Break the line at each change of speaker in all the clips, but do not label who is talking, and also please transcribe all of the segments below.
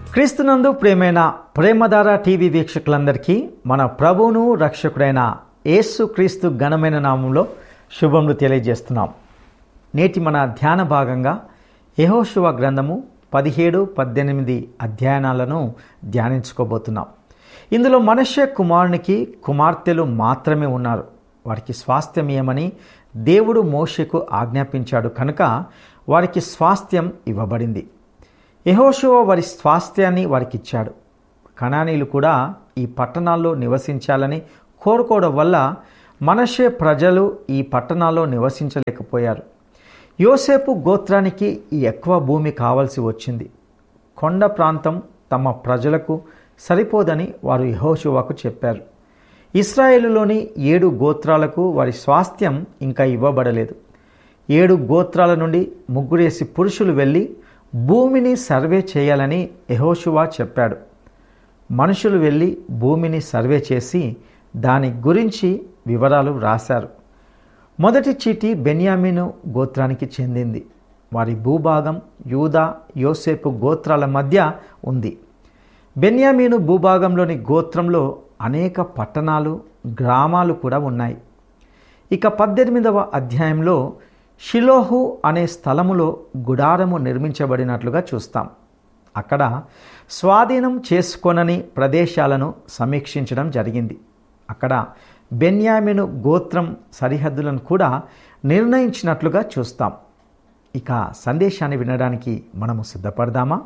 క్రీస్తునందు ప్రేమైన ప్రేమధార టీవీ వీక్షకులందరికీ మన ప్రభువును రక్షకుడైన యేసు క్రీస్తు ఘనమైన నామంలో శుభములు తెలియజేస్తున్నాం నేటి మన ధ్యాన భాగంగా యెహోషువ గ్రంథము పదిహేడు పద్దెనిమిది అధ్యయనాలను ధ్యానించుకోబోతున్నాం ఇందులో మనుష్య కుమారునికి కుమార్తెలు మాత్రమే ఉన్నారు వారికి స్వాస్థ్యం ఏమని దేవుడు మోషకు ఆజ్ఞాపించాడు కనుక వారికి స్వాస్థ్యం ఇవ్వబడింది యెహోషువ వారి స్వాస్థ్యాన్ని వారికి ఇచ్చాడు కణానీలు కూడా ఈ పట్టణాల్లో నివసించాలని కోరుకోవడం వల్ల మనషే ప్రజలు ఈ పట్టణాల్లో నివసించలేకపోయారు యోసేపు గోత్రానికి ఈ ఎక్కువ భూమి కావలసి వచ్చింది కొండ ప్రాంతం తమ ప్రజలకు సరిపోదని వారు యెహోషువకు చెప్పారు ఇస్రాయేలులోని ఏడు గోత్రాలకు వారి స్వాస్థ్యం ఇంకా ఇవ్వబడలేదు ఏడు గోత్రాల నుండి ముగ్గురేసి పురుషులు వెళ్ళి భూమిని సర్వే చేయాలని యెహోషువా చెప్పాడు మనుషులు వెళ్ళి భూమిని సర్వే చేసి దాని గురించి వివరాలు రాశారు మొదటి చీటి బెన్యామీను గోత్రానికి చెందింది వారి భూభాగం యూదా యోసేపు గోత్రాల మధ్య ఉంది బెన్యామీను భూభాగంలోని గోత్రంలో అనేక పట్టణాలు గ్రామాలు కూడా ఉన్నాయి ఇక పద్దెనిమిదవ అధ్యాయంలో షిలోహు అనే స్థలములో గుడారము నిర్మించబడినట్లుగా చూస్తాం అక్కడ స్వాధీనం చేసుకొనని ప్రదేశాలను సమీక్షించడం జరిగింది అక్కడ బెన్యామిను గోత్రం సరిహద్దులను కూడా నిర్ణయించినట్లుగా చూస్తాం ఇక సందేశాన్ని వినడానికి మనము సిద్ధపడదామా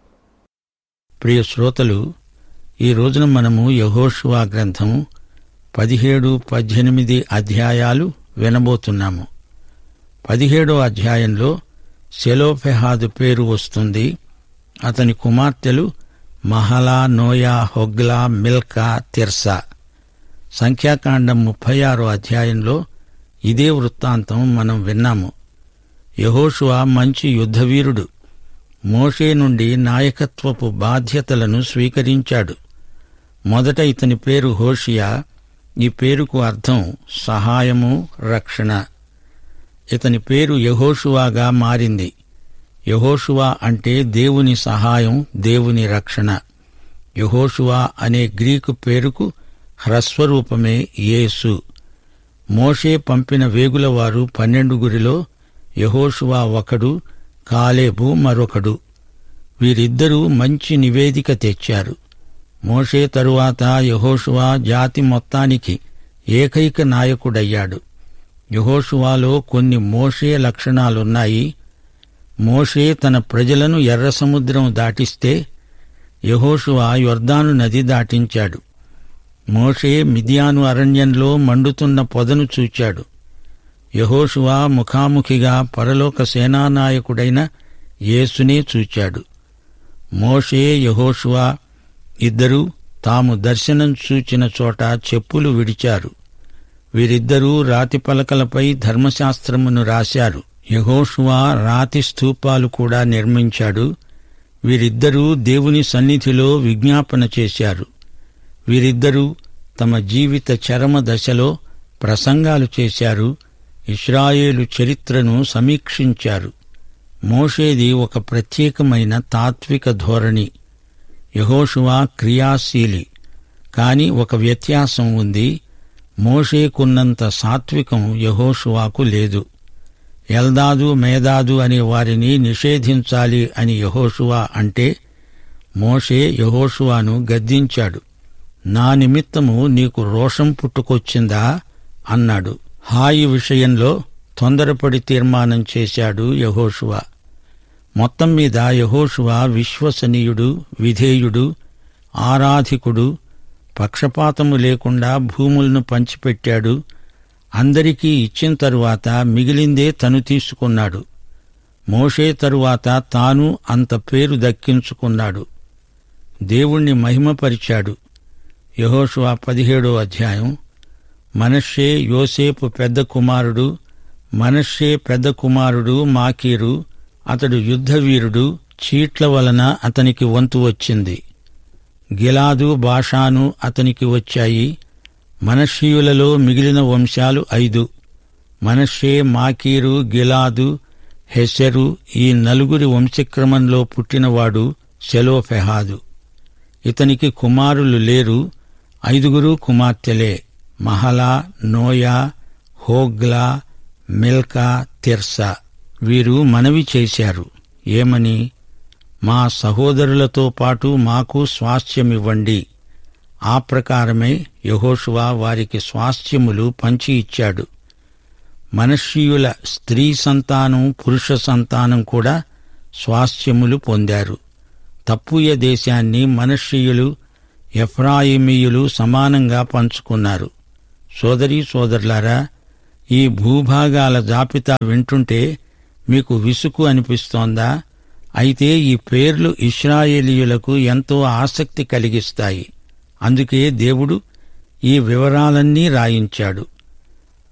ప్రియ శ్రోతలు ఈ రోజున మనము యహోషువా గ్రంథం పదిహేడు పద్దెనిమిది అధ్యాయాలు వినబోతున్నాము పదిహేడో అధ్యాయంలో సెలోఫెహాదు పేరు వస్తుంది అతని కుమార్తెలు Mahlah Noah Hoglah Milcah Tirzah సంఖ్యాకాండం ముప్పై ఆరో అధ్యాయంలో ఇదే వృత్తాంతం మనం విన్నాము యహోషువా మంచి యుద్ధవీరుడు మోషే నుండి నాయకత్వపు బాధ్యతలను స్వీకరించాడు మొదట ఇతని పేరు హోషియా ఈ పేరుకు అర్థం సహాయము రక్షణ ఇతని పేరు యహోషువాగా మారింది యహోషువా అంటే దేవుని సహాయం దేవుని రక్షణ యహోషువా అనే గ్రీకు పేరుకు హ్రస్వరూపమే యేసు మోషే పంపిన వేగులవారు పన్నెండుగురిలో యహోషువా ఒకడు కాలేబు మరొకడు వీరిద్దరూ మంచి నివేదిక తెచ్చారు మోషే తరువాత యహోషువా జాతి మొత్తానికి ఏకైక నాయకుడయ్యాడు యహోషువాలో కొన్ని మోషే లక్షణాలున్నాయి మోషే తన ప్రజలను ఎర్ర సముద్రం దాటిస్తే యహోషువా యొర్దాను నది దాటించాడు మోషే మిదియాను అరణ్యంలో మండుతున్న పొదను చూచాడు యహోషువా ముఖాముఖిగా పరలోక సేనానాయకుడైన యేసునే చూచాడు మోషే యహోషువా ఇద్దరూ తాము దర్శనం చూచిన చోట చెప్పులు విడిచారు వీరిద్దరూ రాతి పలకలపై ధర్మశాస్త్రమును రాశారు యహోషువా రాతి స్తూపాలు కూడా నిర్మించాడు వీరిద్దరూ దేవుని సన్నిధిలో విజ్ఞాపన చేశారు వీరిద్దరూ తమ జీవిత చరమ దశలో ప్రసంగాలు చేశారు ఇస్రాయేలు చరిత్రను సమీక్షించారు మోషేది ఒక ప్రత్యేకమైన తాత్విక ధోరణి యహోషువా క్రియాశీలి కాని ఒక వ్యత్యాసం ఉంది మోషేకున్నంత సాత్వికం యహోషువాకు లేదు ఎల్దాదు మేదాదు అనే వారిని నిషేధించాలి అని యహోషువా అంటే మోషే యహోషువాను గద్దించాడు నా నిమిత్తము నీకు రోషం పుట్టుకొచ్చిందా అన్నాడు హాయి విషయంలో తొందరపడి తీర్మానం చేశాడు యహోషువా మొత్తం మీద యహోషువా విశ్వసనీయుడు విధేయుడు ఆరాధికుడు పక్షపాతము లేకుండా భూములను పంచిపెట్టాడు అందరికీ ఇచ్చిన తరువాత మిగిలిందే తను తీసుకున్నాడు మోషే తరువాత తాను అంత పేరు దక్కించుకున్నాడు దేవుణ్ణి మహిమపరిచాడు యహోషువా పదిహేడో అధ్యాయం మనషే యోసేపు పెద్ద కుమారుడు మనషే పెద్ద కుమారుడు మాకీరు అతడు యుద్ధవీరుడు చీట్ల వలన అతనికి వంతు వచ్చింది గిలాదు బాషాను అతనికి వచ్చాయి మనషీయులలో మిగిలిన వంశాలు ఐదు మనషే మాకీరు గిలాదు హెసెరు ఈ నలుగురి వంశక్రమంలో పుట్టినవాడు సెలోఫెహాదు ఇతనికి కుమారులు లేరు ఐదుగురు కుమార్తెలే Mahlah Noah Hoglah Milcah Tirzah వీరు మనవి చేశారు ఏమని మా సహోదరులతో పాటు మాకు స్వాస్థ్యమివ్వండి ఆ ప్రకారమే యహోషువా వారికి స్వాస్థ్యములు పంచి ఇచ్చాడు మనష్యుల స్త్రీ సంతానం పురుష సంతానం కూడా స్వాస్థ్యములు పొందారు తప్పుయ దేశాన్ని మనష్యులు ఎఫ్రాయిమీయులు సమానంగా పంచుకున్నారు సోదరీ సోదరులారా ఈ భూభాగాల జాబితా వింటుంటే మీకు విసుగు అనిపిస్తోందా అయితే ఈ పేర్లు ఇస్రాయేలీయులకు ఎంతో ఆసక్తి కలిగిస్తాయి అందుకే దేవుడు ఈ వివరాలన్నీ రాయించాడు